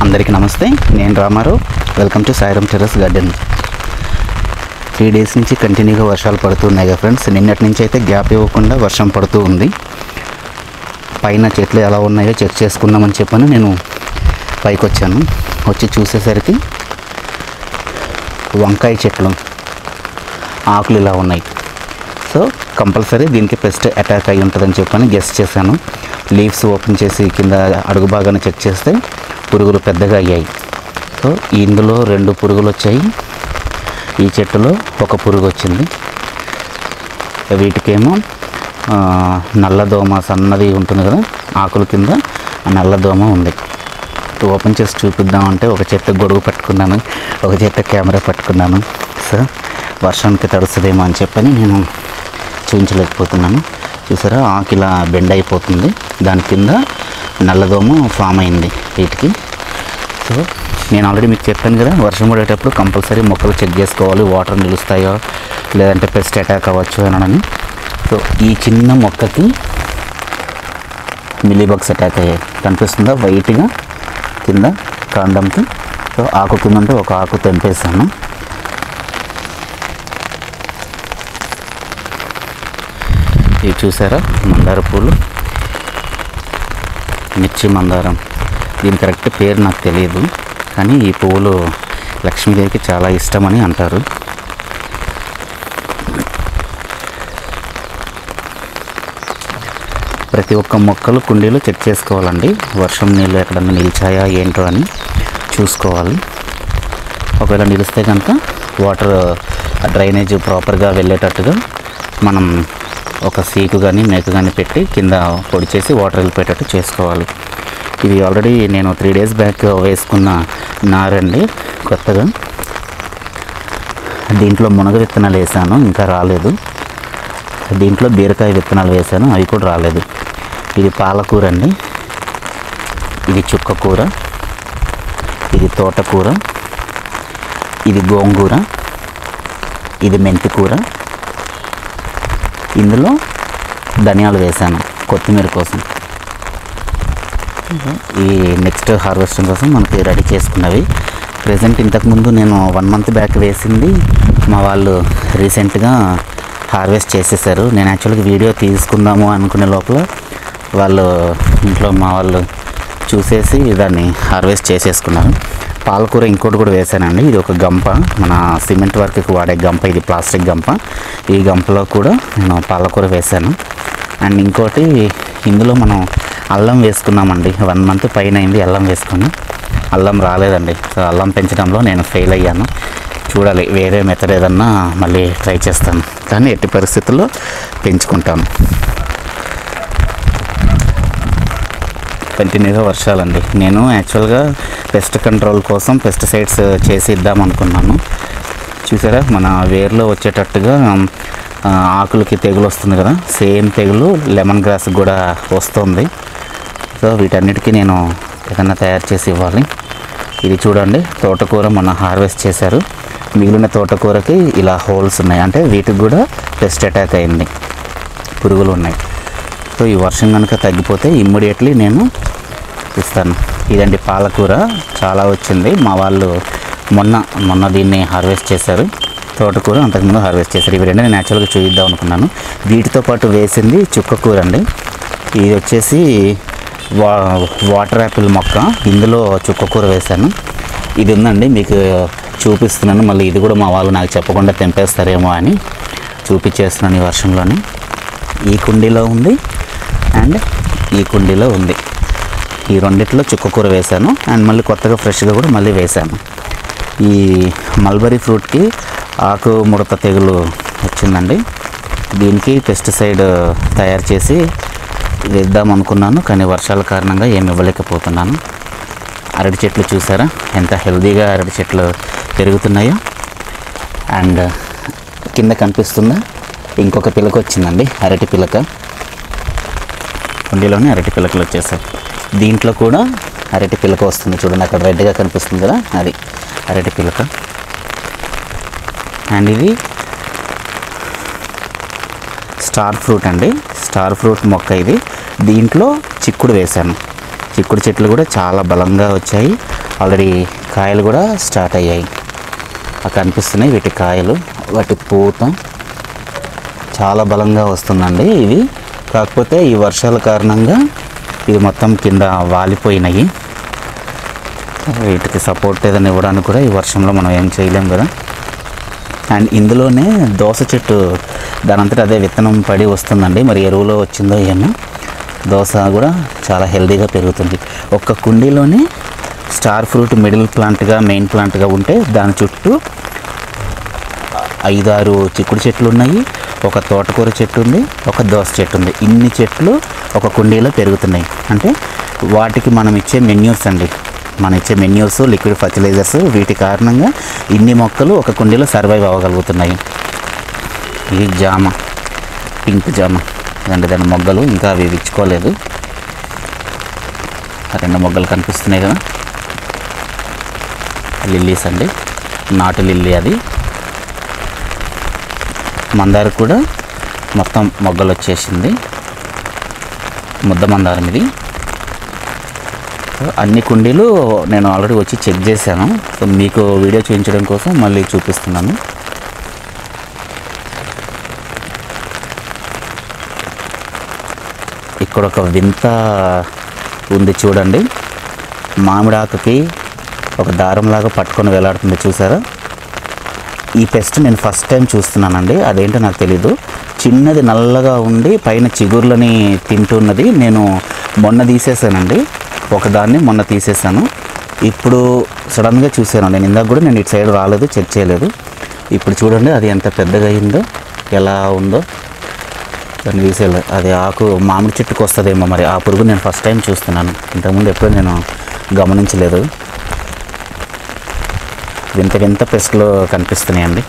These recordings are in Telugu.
అందరికీ నమస్తే నేను Ramarao welcome to Sairam terrace garden three days నుంచి కంటిన్యూగా వర్షాలు పడుతున్నాయి కదా ఫ్రెండ్స్ నిన్నటి నుంచి అయితే గ్యాప్ ఇవ్వకుండా వర్షం పడుతూ ఉంది పైన చెట్లు ఎలా ఉన్నాయో చెక్ చేసుకుందామని చెప్పని నేను పైకి వచ్చాను వచ్చి చూసేసరికి వంకాయ చెట్లు ఆకులు ఇలా ఉన్నాయి సో కంపల్సరీ దీనికి పెస్ట్ అటాక్ అయి ఉంటుందని చెప్పని గెస్ట్ చేశాను లీవ్స్ ఓపెన్ చేసి కింద అడుగు భాగాన్ని చెక్ చేస్తే పురుగులు పెద్దగా అయ్యాయి సో ఇందులో రెండు పురుగులు వచ్చాయి ఈ చెట్టులో ఒక పురుగు వచ్చింది వీటికేమో ఆ, నల్లదోమ సన్నది ఉంటుంది కదా ఆకుల కింద ఆ నల్లదోమ ఉంది ఓపెన్ చేసి చూపిద్దామంటే ఒక చెట్టు గొడుగు పట్టుకున్నాను ఒక చెట్టు కెమెరా పట్టుకున్నాను సో వర్షానికి తడుస్తుందేమో అని చెప్పని నేను చూపించలేకపోతున్నాను చూసారా ఆకు ఇలా బెండ్ అయిపోతుంది దాని కింద నల్లదోమ ఫామ్ అయింది వీటికి సో నేను ఆల్రెడీ మీకు చెప్పాను కదా వర్షం పడేటప్పుడు కంపల్సరీ మొక్కలు చెక్ చేసుకోవాలి వాటర్ నిలుస్తాయో లేదంటే పెస్ట్ అటాక్ అవ్వచ్చు అనని సో ఈ చిన్న మొక్కకి మిలీబగ్స్ అటాక్ అయ్యాయి కనిపిస్తుందా వైట్గా కింద కాండంకి సో ఆకు కింద ఉంటే ఒక ఆకు తెంపేసాను ఇవి చూసారా మందార పూలు మిర్చి మందారం దీని కరెక్ట్ పేరు నాకు తెలియదు కానీ ఈ పువ్వులు లక్ష్మీదేవికి చాలా ఇష్టమని అంటారు ప్రతి ఒక్క మొక్కలు కుండీలు చెక్ చేసుకోవాలండి వర్షం నీళ్ళు ఎక్కడన్నా నిలిచాయా ఏంటో అని చూసుకోవాలి ఒకవేళ నిలిస్తే కనుక వాటర్ డ్రైనేజ్ ప్రాపర్గా వెళ్ళేటట్టుగా మనం ఒక సీకు కానీ మేకు కానీ పెట్టి కింద పొడి చేసి వాటర్ వెళ్ళిపోయేటట్టు చేసుకోవాలి ఇది ఆల్రెడీ నేను త్రీ డేస్ బ్యాక్ వేసుకున్న నారండి కొత్తగా దీంట్లో మునగ విత్తనాలు వేసాను ఇంకా రాలేదు దీంట్లో బీరకాయ విత్తనాలు వేసాను అవి కూడా రాలేదు ఇది పాలకూర అండి ఇది చుక్క కూర ఇది తోటకూర ఇది గోంగూర ఇది మెంతి కూర ఇందులో ధనియాలు వేసాను కొత్తిమీర కోసం ఈ నెక్స్ట్ హార్వెస్టింగ్ కోసం మనకి రెడీ చేసుకున్నవి ప్రజెంట్ ఇంతకుముందు నేను వన్ మంత్ బ్యాక్ వేసింది మా వాళ్ళు రీసెంట్గా హార్వెస్ట్ చేసేసారు నేను యాక్చువల్గా వీడియో తీసుకుందాము అనుకునే లోపల వాళ్ళు ఇంట్లో మా వాళ్ళు చూసేసి దాన్ని హార్వెస్ట్ చేసేసుకున్నారు పాలకూర ఇంకోటి కూడా వేసానండి ఇది ఒక గంప మన సిమెంట్ వర్క్కి వాడే గంప ఇది ప్లాస్టిక్ గంప ఈ గంపలో కూడా నేను పాలకూర వేసాను అండ్ ఇంకోటి ఇందులో మనం అల్లం వేసుకున్నామండి వన్ మంత్ పైన అయింది అల్లం వేసుకుని అల్లం రాలేదండి సో అల్లం పెంచడంలో నేను ఫెయిల్ అయ్యాను చూడాలి వేరే మెథడ్ ఏదన్నా మళ్ళీ ట్రై చేస్తాను కానీ ఎట్టి పరిస్థితుల్లో పెంచుకుంటాను కంటిన్యూగా వర్షాలండి నేను యాక్చువల్గా పెస్ట్ కంట్రోల్ కోసం పెస్టిసైడ్స్ చేసి ఇద్దాం అనుకున్నాను చూసారా మన వేర్లో వచ్చేటట్టుగా ఆ, ఆకులకి తెగులు వస్తుంది కదా సేమ్ తెగులు లెమన్ గ్రాస్ కూడా వస్తుంది సో వీటన్నిటికీ నేను ఏదన్నా తయారు చేసి ఇవ్వాలి ఇది చూడండి తోటకూర మన హార్వెస్ట్ చేశారు మిగిలిన తోటకూరకి ఇలా హోల్స్ ఉన్నాయి అంటే వీటికి కూడా పెస్ట్ అటాక్ అయింది పురుగులు ఉన్నాయి సో ఈ వర్షం కనుక తగ్గిపోతే ఇమ్మీడియట్లీ నేను ఇస్తాను ఇదండి పాలకూర చాలా వచ్చింది మా వాళ్ళు మొన్న మొన్న దీన్ని హార్వెస్ట్ చేశారు తోటకూర అంతకుముందు హార్వెస్ట్ చేశారు ఇవి రెండు నేను యాక్చువల్గా చూపిద్దాం అనుకున్నాను వీటితో పాటు వేసింది చుక్క కూర అండి ఇది వచ్చేసి వా వాటర్ యాపిల్ మొక్క ఇందులో చుక్క కూర వేశాను ఇది ఉందండి మీకు చూపిస్తున్నాను మళ్ళీ ఇది కూడా మా వాళ్ళు నాకు చెప్పకుండా తెంపేస్తారేమో అని చూపించేస్తున్నాను ఈ వర్షంలోని ఈ కుండీలో ఉంది అండ్ ఈ కుండీలో ఉంది ఈ రెండిట్లో చుక్కకూర వేశాను అండ్ మళ్ళీ కొత్తగా ఫ్రెష్గా కూడా మళ్ళీ వేశాను ఈ మల్బరీ ఫ్రూట్కి ఆకు ముడత తెగులు వచ్చిందండి దీనికి పెస్టిసైడ్ తయారు చేసి వేద్దాం అనుకున్నాను కానీ వర్షాల కారణంగా ఏమి ఇవ్వలేకపోతున్నాను అరటి చెట్లు చూసారా ఎంత హెల్దీగా అరటి చెట్లు పెరుగుతున్నాయో అండ్ కింద కనిపిస్తుందా ఇంకొక పిలక వచ్చిందండి అరటి పిలక కుండీలోనే అరటి పిలకలు వచ్చేసాయి దీంట్లో కూడా అరటి పిలక వస్తుంది చూడండి అక్కడ రెడ్గా కనిపిస్తుంది కదా అది అరటి పిలక అండ్ ఇది స్టార్ ఫ్రూట్ అండి స్టార్ ఫ్రూట్ మొక్క ఇది దీంట్లో చిక్కుడు వేశాను చిక్కుడు చెట్లు కూడా చాలా బలంగా వచ్చాయి ఆల్రెడీ కాయలు కూడా స్టార్ట్ అయ్యాయి అక్కడ కనిపిస్తున్నాయి వీటి కాయలు వాటి పూత చాలా బలంగా వస్తుందండి ఇవి కాకపోతే ఈ వర్షాల కారణంగా ఇది మొత్తం కింద వాలిపోయినాయి వీటికి సపోర్ట్ ఏదైనా ఇవ్వడానికి కూడా ఈ వర్షంలో మనం ఏం చేయలేం కదా అండ్ ఇందులోనే దోస చెట్టు దానంతటా అదే విత్తనం పడి వస్తుందండి మరి ఎరువులో వచ్చిందో ఏమో దోస కూడా చాలా హెల్దీగా పెరుగుతుంది ఒక్క కుండీలోనే స్టార్ ఫ్రూట్ మిడిల్ ప్లాంట్గా మెయిన్ ప్లాంట్గా ఉంటే దాని చుట్టూ ఐదారు చిక్కుడు చెట్లు ఉన్నాయి ఒక తోటకూర చెట్టు ఉంది ఒక దోస చెట్టు ఉంది ఇన్ని చెట్లు ఒక కుండీలో పెరుగుతున్నాయి అంటే వాటికి మనం ఇచ్చే మెన్యూస్ అండి మనం ఇచ్చే మెన్యూస్ లిక్విడ్ ఫర్టిలైజర్స్ వీటి కారణంగా ఇన్ని మొక్కలు ఒక కుండీలో సర్వైవ్ అవ్వగలుగుతున్నాయి ఇది జామ పింక్ జామ రెండు దాని మొగ్గలు ఇంకా అవి విచ్చుకోలేదు ఆ రెండు మొగ్గలు కనిపిస్తున్నాయి కదా లిల్లీస్ అండి నాటు లిల్లీ అది మందార కూడా మొత్తం మొగ్గలు వచ్చేసింది ముద్ద మందారం ఇది సో అన్ని కుండీలు నేను ఆల్రెడీ వచ్చి చెక్ చేశాను సో మీకు వీడియో చూపించడం కోసం మళ్ళీ చూపిస్తున్నాను ఇక్కడ ఒక వింత ఉంది చూడండి మామిడాకుకి ఒక దారంలాగా పట్టుకొని వేలాడుతుంది చూసారా ఈ పెస్ట్ నేను ఫస్ట్ టైం చూస్తున్నానండి అదేంటో నాకు తెలీదు చిన్నది నల్లగా ఉండి పైన చిగుర్లని తింటున్నది నేను మొన్న తీసేసానండి ఒకదాన్ని మొన్న తీసేసాను ఇప్పుడు సడన్గా చూశాను నేను ఇందాక కూడా నేను ఇటు సైడ్ రాలేదు చెక్ చేయలేదు ఇప్పుడు చూడండి అది ఎంత పెద్దగా అయిందో ఎలా ఉందో దాన్ని తీసేయాలి అది ఆకు మామిడి చెట్టుకు వస్తుందేమో మరి ఆ పురుగు నేను ఫస్ట్ టైం చూస్తున్నాను ఇంతకుముందు ఎప్పుడూ నేను గమనించలేదు వింత వింత పెస్ట్లు కనిపిస్తున్నాయండి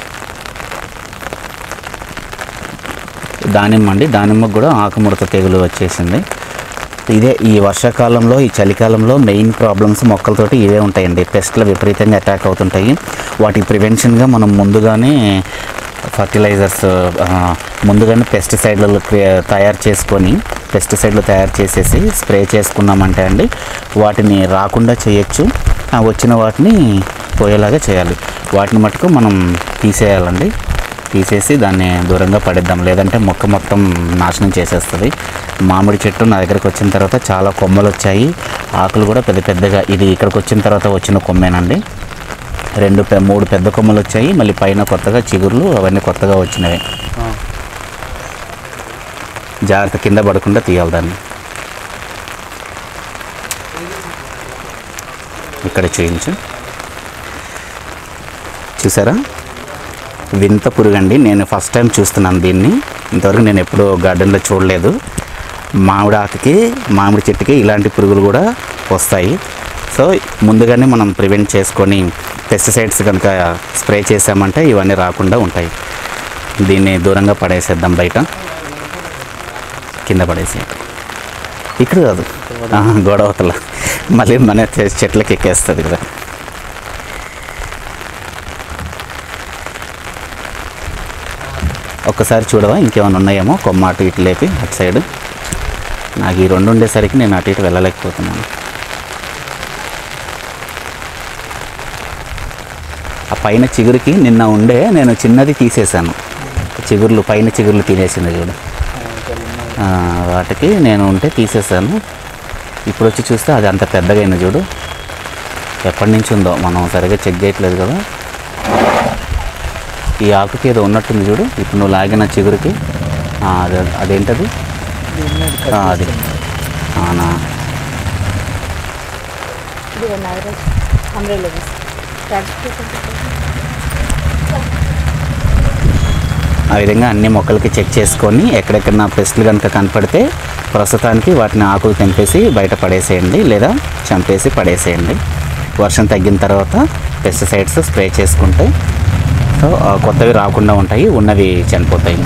దానిమ్మ అండి దానిమ్మకు కూడా ఆకుముడత తెగులు వచ్చేసింది ఇదే ఈ వర్షాకాలంలో ఈ చలికాలంలో మెయిన్ ప్రాబ్లమ్స్ మొక్కలతోటి ఇవే ఉంటాయండి పెస్ట్లు విపరీతంగా అటాక్ అవుతుంటాయి వాటి ప్రివెన్షన్గా మనం ముందుగానే ఫర్టిలైజర్స్ ముందుగానే పెస్టిసైడ్లు తయారు చేసుకొని పెస్టిసైడ్లు తయారు చేసేసి స్ప్రే చేసుకున్నామంటే అండి వాటిని రాకుండా చేయొచ్చు ఆ వచ్చిన వాటిని పోయేలాగా చేయాలి వాటిని మటుకు మనం తీసేయాలండి తీసేసి దాన్ని దూరంగా పడేద్దాం లేదంటే మొక్క మొత్తం నాశనం చేసేస్తుంది మామిడి చెట్టు నా దగ్గరకు వచ్చిన తర్వాత చాలా కొమ్మలు వచ్చాయి ఆకులు కూడా పెద్ద పెద్దగా ఇది ఇక్కడికి వచ్చిన తర్వాత వచ్చిన కొమ్మేనండి రెండు పె- మూడు పెద్ద కొమ్మలు వచ్చాయి మళ్ళీ పైన కొత్తగా చిగుర్లు అవన్నీ కొత్తగా వచ్చినవి జాగ్రత్త కింద పడకుండా తీయాలి దాన్ని ఇక్కడ చూయించు చూసారా వింత పురుగండి నేను ఫస్ట్ టైం చూస్తున్నాను దీన్ని ఇంతవరకు నేను ఎప్పుడూ గార్డెన్లో చూడలేదు మామిడి ఆకుకి మామిడి చెట్టుకి ఇలాంటి పురుగులు కూడా వస్తాయి సో ముందుగానే మనం ప్రివెంట్ చేసుకొని పెస్టిసైడ్స్ కనుక స్ప్రే చేసామంటే ఇవన్నీ రాకుండా ఉంటాయి దీన్ని దూరంగా పడేసేద్దాం బయట కింద పడేసి ఇక్కడ కాదు ఆ, గొడవతల మళ్ళీ మన చె- చెట్లకి ఎక్కేస్తుంది కదా ఒక్కసారి చూడవా ఇంకేమైనా ఉన్నాయేమో కొమ్మ అటు ఇటు లేపి అటు సైడ్ నాకు ఈ రెండు ఉండేసరికి నేను అటు ఇటు వెళ్ళలేకపోతున్నాను ఆ పైన చిగురికి నిన్న ఉండే నేను చిన్నది తీసేశాను చిగుర్లు పైన చిగుర్లు తినేసింది చూడు ఆ, వాటికి నేను ఉంటే తీసేసాను ఇప్పుడు వచ్చి చూస్తే అది అంత పెద్దగా అయింది చూడు ఎప్పటి నుంచి ఉందో మనం సరిగ్గా చెక్ చేయట్లేదు కదా ఈ ఆకుకి ఏదో ఉన్నట్టుంది చూడు ఇప్పుడు నువ్వు లాగిన చిగురికి ఆ, అదే అదేంటది ఆ, అది అవునా Digo, madre, hambre le dice. ఆ విధంగా అన్ని మొక్కలకి చెక్ చేసుకొని ఎక్కడెక్కడ పెస్ట్లు కనుక కనపడితే ప్రస్తుతానికి వాటిని ఆకులు తెంపేసి బయట పడేసేయండి లేదా చంపేసి పడేసేయండి వర్షం తగ్గిన తర్వాత పెస్టిసైడ్స్ స్ప్రే చేసుకుంటే సో ఆ, కొత్తవి రాకుండా ఉంటాయి ఉన్నవి చనిపోతాయి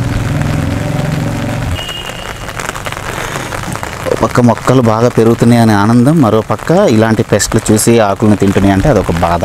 ఒక పక్క మొక్కలు బాగా పెరుగుతున్నాయి అనే ఆనందం మరో పక్క ఇలాంటి పెస్ట్లు చూసి ఆకులను తింటున్నాయి అంటే అదొక బాధ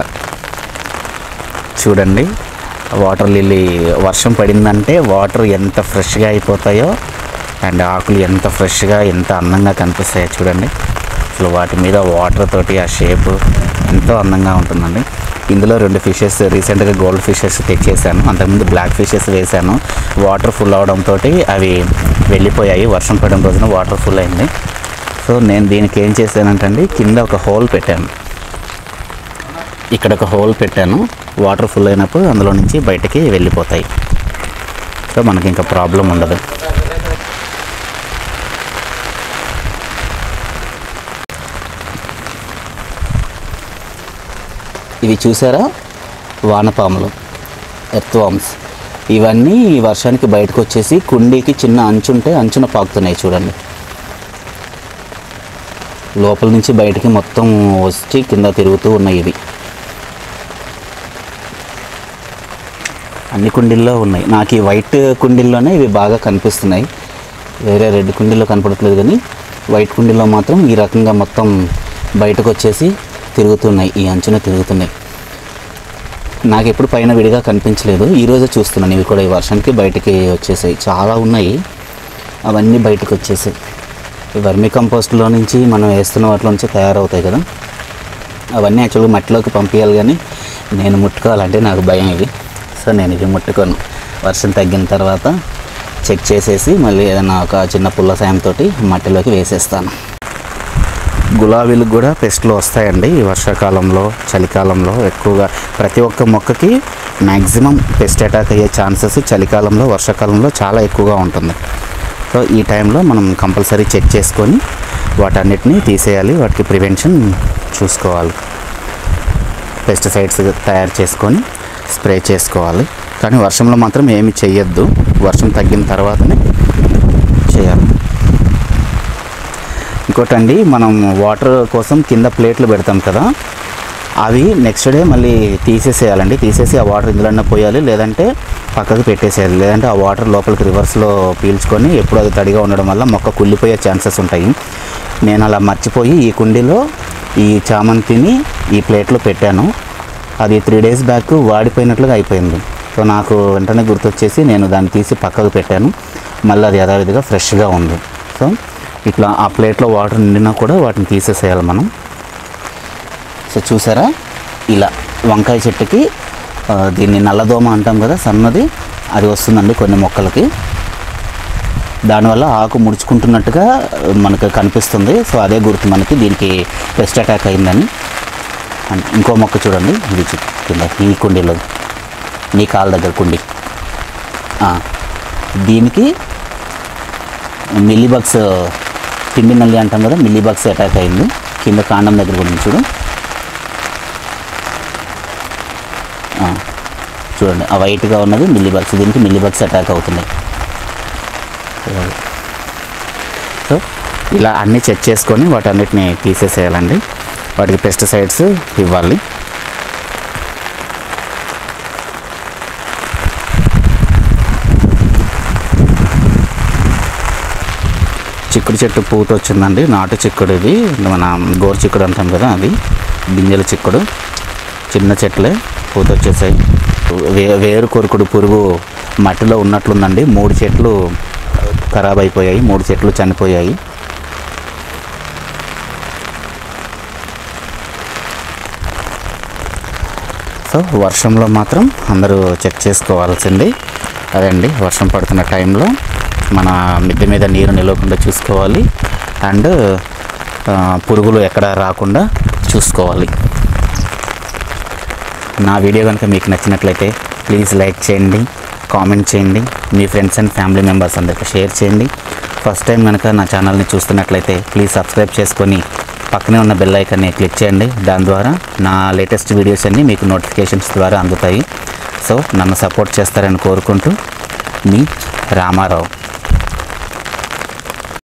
చూడండి వాటర్ లిల్లీ వర్షం పడిందంటే వాటర్ ఎంత ఫ్రెష్గా అయిపోతాయో అండ్ ఆకులు ఎంత ఫ్రెష్గా ఎంత అందంగా కనిపిస్తాయో చూడండి అసలు వాటి మీద వాటర్ తోటి ఆ షేప్ ఎంతో అందంగా ఉంటుందండి ఇందులో రెండు ఫిషెస్ రీసెంట్గా గోల్డ్ ఫిషెస్ తెచ్చేసాను అంతకుముందు బ్లాక్ ఫిషెస్ వేసాను వాటర్ ఫుల్ అవడంతో అవి వెళ్ళిపోయాయి వర్షం పడడం రోజున వాటర్ ఫుల్ అయింది సో నేను దీనికి ఏం చేశానంటే అండి కింద ఒక హోల్ పెట్టాను ఇక్కడ ఒక హోల్ పెట్టాను వాటర్ ఫుల్ అయినప్పుడు అందులో నుంచి బయటకి వెళ్ళిపోతాయి సో మనకి ఇంకా ప్రాబ్లం ఉండదు ఇవి చూసారా వానపాములు ఎర్త్వామ్స్ ఇవన్నీ ఈ వర్షానికి బయటకు వచ్చేసి కుండీకి చిన్న అంచు ఉంటే అంచున పాకుతున్నాయి చూడండి లోపల నుంచి బయటికి మొత్తం వచ్చి కింద తిరుగుతూ ఉన్నాయి ఇవి అన్ని కుండీల్లో ఉన్నాయి నాకు ఈ వైట్ కుండీల్లోనే ఇవి బాగా కనిపిస్తున్నాయి వేరే రెడ్ కుండీలో కనపడట్లేదు కానీ వైట్ కుండీలో మాత్రం ఈ రకంగా మొత్తం బయటకు వచ్చేసి తిరుగుతున్నాయి ఈ అంచున తిరుగుతున్నాయి నాకు ఎప్పుడు పైన విడిగా కనిపించలేదు ఈరోజే చూస్తున్నాను ఇవి కూడా ఈ వర్షానికి బయటికి వచ్చేసాయి చాలా ఉన్నాయి అవన్నీ బయటకు వచ్చేసాయి ఈ వర్మి కంపోస్ట్లో నుంచి మనం వేస్తున్న వాటిలో నుంచి తయారవుతాయి కదా అవన్నీ యాక్చువల్గా మట్టిలోకి పంపించాలి కానీ నేను ముట్టుకోవాలంటే నాకు భయం ఇవి సో నేను ఇవి ముట్టుకోను వర్షం తగ్గిన తర్వాత చెక్ చేసేసి మళ్ళీ ఏదైనా ఒక చిన్న పుల్ల సాయంతో మట్టిలోకి వేసేస్తాను గులాబీలకు కూడా పెస్ట్లు వస్తాయండి ఈ వర్షాకాలంలో చలికాలంలో ఎక్కువగా ప్రతి ఒక్క మొక్కకి మ్యాక్సిమం పెస్ట్ అటాక్ అయ్యే ఛాన్సెస్ చలికాలంలో వర్షాకాలంలో చాలా ఎక్కువగా ఉంటుంది సో ఈ టైంలో మనం కంపల్సరీ చెక్ చేసుకొని వాటన్నిటిని తీసేయాలి వాటికి ప్రివెన్షన్ చూసుకోవాలి పెస్టిసైడ్స్ తయారు చేసుకొని స్ప్రే చేసుకోవాలి కానీ వర్షంలో మాత్రం ఏమి చెయ్యొద్దు వర్షం తగ్గిన తర్వాతనే చేయాలి ఇంకోటండి మనం వాటర్ కోసం కింద ప్లేట్లు పెడతాం కదా అవి నెక్స్ట్ డే మళ్ళీ తీసేసేయాలండి తీసేసి ఆ వాటర్ ఇందులో పోయాలి లేదంటే పక్కకు పెట్టేసేయాలి లేదంటే ఆ వాటర్ లోపలికి రివర్స్లో పీల్చుకొని ఎప్పుడు అది తడిగా ఉండడం వల్ల మొక్క కుళ్ళిపోయే ఛాన్సెస్ ఉంటాయి నేను అలా మర్చిపోయి ఈ కుండీలో ఈ చామంతిని ఈ ప్లేట్లో పెట్టాను అది త్రీ డేస్ బ్యాక్ వాడిపోయినట్లుగా అయిపోయింది సో నాకు వెంటనే గుర్తొచ్చేసి నేను దాన్ని తీసి పక్కకు పెట్టాను మళ్ళీ అది యథావిధిగా ఫ్రెష్గా ఉంది సో ఇట్లా ఆ ప్లేట్లో వాటర్ నిండినా కూడా వాటిని తీసేసేయాలి మనం సో చూసారా ఇలా వంకాయ చెట్టుకి ఆ, దీన్ని నల్లదోమ అంటాం కదా సన్నది అది వస్తుందండి కొన్ని మొక్కలకి దానివల్ల ఆకు ముడుచుకుంటున్నట్టుగా ఆ, మనకు కనిపిస్తుంది సో అదే గుర్తు మనకి దీనికి పెస్ట్ అటాక్ అయిందని అండ్ ఇంకో మొక్క చూడండి ఇది చూ- కింద ఈ కుండీలో నీ కాలు దగ్గర కుండి ఆ, దీనికి మిల్లీబగ్స్ పిండి నల్లి అంటాం కదా మిల్లీబగ్స్ అటాక్ అయింది కింద కాండం దగ్గర కూడా ఉంది చూడు ఆ, చూడండి ఆ వైట్గా ఉన్నది మిల్లీబగ్స్ దీనికి మిల్లీబగ్స్ అటాక్ అవుతున్నాయి సో ఇలా అన్నీ చెక్ చేసుకొని వాటన్నిటిని తీసేసేయాలండి వాటికి పెస్టిసైడ్స్ ఇవ్వాలి చిక్కుడు చెట్టు పూత వచ్చిందండి నాటు చిక్కుడు ఇది మన గోరు చిక్కుడు అంటాం కదా అది గింజల చిక్కుడు చిన్న చెట్లే పూత వచ్చేసాయి వే వేరు కొరుకుడు పురుగు మట్టిలో ఉన్నట్లుందండి మూడు చెట్లు ఖరాబ్ అయిపోయాయి మూడు చెట్లు చనిపోయాయి సో వర్షంలో మాత్రం అందరూ చెక్ చేసుకోవాల్సింది అదండి వర్షం పడుతున్న టైంలో మన మిద్దె మీద నీరు నిలవకుండా చూసుకోవాలి అండ్ ఆ, పురుగులు ఎక్కడ రాకుండా చూసుకోవాలి నా వీడియో కనుక మీకు నచ్చినట్లయితే ప్లీజ్ లైక్ చేయండి కామెంట్ చేయండి మీ ఫ్రెండ్స్ అండ్ ఫ్యామిలీ మెంబర్స్ అందరికీ షేర్ చేయండి ఫస్ట్ టైం కనుక నా ఛానల్ని చూస్తున్నట్లయితే ప్లీజ్ సబ్స్క్రైబ్ చేసుకొని పక్కనే ఉన్న బెల్ ఐకాన్ని క్లిక్ చేయండి దాని ద్వారా నా లేటెస్ట్ వీడియోస్ అన్నీ మీకు నోటిఫికేషన్స్ ద్వారా అందుతాయి సో నన్ను సపోర్ట్ చేస్తారని కోరుకుంటూ మీ రామారావు